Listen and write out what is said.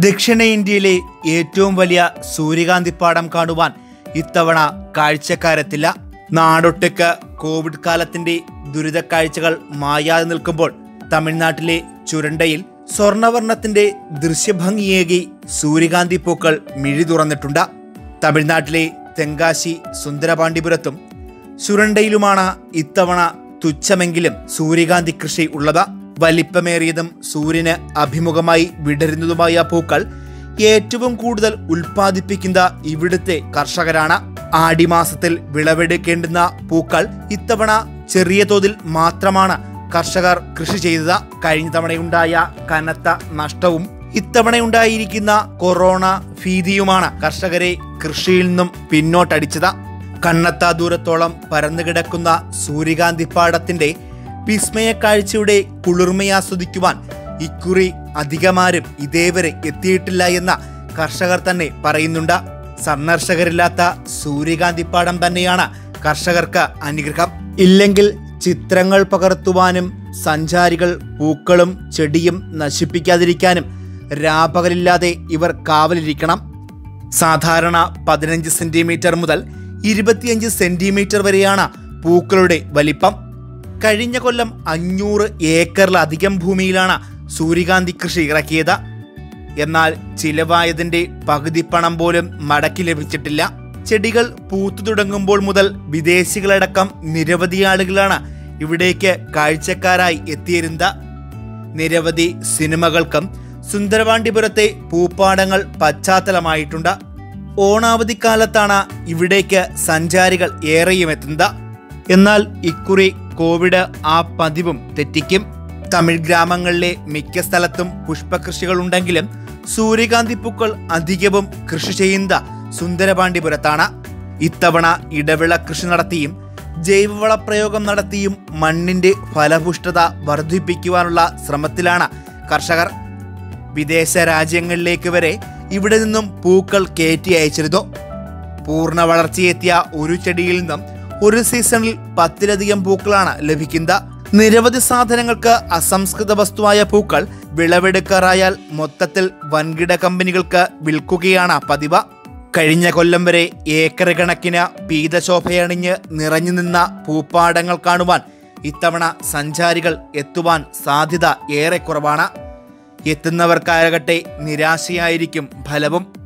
ദക്ഷിണേന്ത്യയിലെ ഏറ്റവും വലിയ സൂര്യകാന്തിപ്പാടം കാണുവാൻ ഇത്തവണ കാഴ്ചക്കാരെത്തില്ല നാടൊട്ടുക്ക് കോവിഡ് കാലത്തിന്റെ ദുരിതക്കാഴ്ചകൾ മായാതെ നിൽക്കുമ്പോൾ തമിഴ്നാട്ടിലെ ചുരണ്ടയിൽ സ്വർണവർണ്ണത്തിന്റെ ദൃശ്യഭംഗിയേകി സൂര്യകാന്തി പൂക്കൾ മിഴി തുറന്നിട്ടുണ്ട് തമിഴ്നാട്ടിലെ തെങ്കാശി സുന്ദരപാണ്ഡിപുരത്തും ചുരണ്ടയിലുമാണ് ഇത്തവണ തുച്ഛമെങ്കിലും സൂര്യകാന്തി കൃഷി ഉള്ളത് വലിപ്പമേറിയതും സൂര്യന് അഭിമുഖമായി വിടരുന്നതുമായ പൂക്കൾ ഏറ്റവും കൂടുതൽ ഉൽപ്പാദിപ്പിക്കുന്ന ഇവിടുത്തെ കർഷകരാണ് ആടിമാസത്തിൽ വിളവെടുക്കേണ്ടുന്ന പൂക്കൾ ഇത്തവണ ചെറിയ തോതിൽ മാത്രമാണ് കർഷകർ കൃഷി ചെയ്തത് കഴിഞ്ഞ തവണയുണ്ടായ കനത്ത നഷ്ടവും ഇത്തവണയുണ്ടായിരിക്കുന്ന കൊറോണ ഭീതിയുമാണ് കർഷകരെ കൃഷിയിൽ നിന്നും പിന്നോട്ടടിച്ചത് കണ്ണത്താ ദൂരത്തോളം പരന്നുകിടക്കുന്ന സൂര്യകാന്തിപ്പാടത്തിന്റെ വിസ്മയ കാഴ്ചയുടെ കുളിർമയാസ്വദിക്കുവാൻ ഇക്കുറി അധികമാരും ഇതേവരെ എത്തിയിട്ടില്ല എന്ന കർഷകർ തന്നെ പറയുന്നുണ്ട് സന്ദർശകരില്ലാത്ത സൂര്യകാന്തിപ്പാടം തന്നെയാണ് കർഷകർക്ക് അനുഗ്രഹം ഇല്ലെങ്കിൽ ചിത്രങ്ങൾ പകർത്തുവാനും സഞ്ചാരികൾ പൂക്കളും ചെടിയും നശിപ്പിക്കാതിരിക്കാനും രാപകലില്ലാതെ ഇവർ കാവലിരിക്കണം സാധാരണ പതിനഞ്ച് സെന്റിമീറ്റർ മുതൽ ഇരുപത്തിയഞ്ച് സെന്റിമീറ്റർ വരെയാണ് പൂക്കളുടെ വലിപ്പം കഴിഞ്ഞ കൊല്ലം അഞ്ഞൂറ് ഏക്കറിലധികം ഭൂമിയിലാണ് സൂര്യകാന്തി കൃഷി ഇറക്കിയത് എന്നാൽ ചിലവായതിന്റെ പകുതി പണം പോലും മടക്കി ലഭിച്ചിട്ടില്ല ചെടികൾ പൂത്തു തുടങ്ങുമ്പോൾ മുതൽ വിദേശികളടക്കം നിരവധി ആളുകളാണ് ഇവിടേക്ക് കാഴ്ചക്കാരായി എത്തിയിരുന്നത് നിരവധി സിനിമകൾക്കും സുന്ദരപാണ്ഡിപുരത്തെ പൂപ്പാടങ്ങൾ പശ്ചാത്തലമായിട്ടുണ്ട് ഓണാവധിക്കാലത്താണ് ഇവിടേക്ക് സഞ്ചാരികൾ ഏറെയും എത്തുന്നത് എന്നാൽ ഇക്കുറി കോവിഡ് ആ പതിവും തെറ്റിക്കും തമിഴ് ഗ്രാമങ്ങളിലെ മിക്ക സ്ഥലത്തും പുഷ്പകൃഷികളുണ്ടെങ്കിലും സൂര്യകാന്തി പൂക്കൾ അധികവും കൃഷി ചെയ്യുന്ന സുന്ദരപാണ്ഡിപുരത്താണ് ഇത്തവണ ഇടവിള കൃഷി നടത്തിയും ജൈവവള പ്രയോഗം നടത്തിയും മണ്ണിന്റെ ഫലപുഷ്ടത വർദ്ധിപ്പിക്കുവാനുള്ള ശ്രമത്തിലാണ് കർഷകർ വിദേശ രാജ്യങ്ങളിലേക്ക് വരെ ഇവിടെ നിന്നും പൂക്കൾ കയറ്റി അയച്ചിരുന്നു പൂർണ്ണ വളർച്ചയെത്തിയ ഒരു ചെടിയിൽ നിന്നും ഒരു സീസണിൽ പത്തിലധികം പൂക്കളാണ് ലഭിക്കുന്നത് നിരവധി സാധനങ്ങൾക്ക് അസംസ്കൃത വസ്തുവായ പൂക്കൾ വിളവെടുക്കാറായാൽ മൊത്തത്തിൽ വൻകിട കമ്പനികൾക്ക് വിൽക്കുകയാണ് പതിവ് കഴിഞ്ഞ കൊല്ലം വരെ ഏക്കർ കണക്കിന് പീതശോഭയണിഞ്ഞ് നിറഞ്ഞു നിന്ന പൂപ്പാടങ്ങൾ കാണുവാൻ ഇത്തവണ സഞ്ചാരികൾ എത്തുവാൻ സാധ്യത ഏറെ കുറവാണ് എത്തുന്നവർക്കാകട്ടെ നിരാശയായിരിക്കും ഫലവും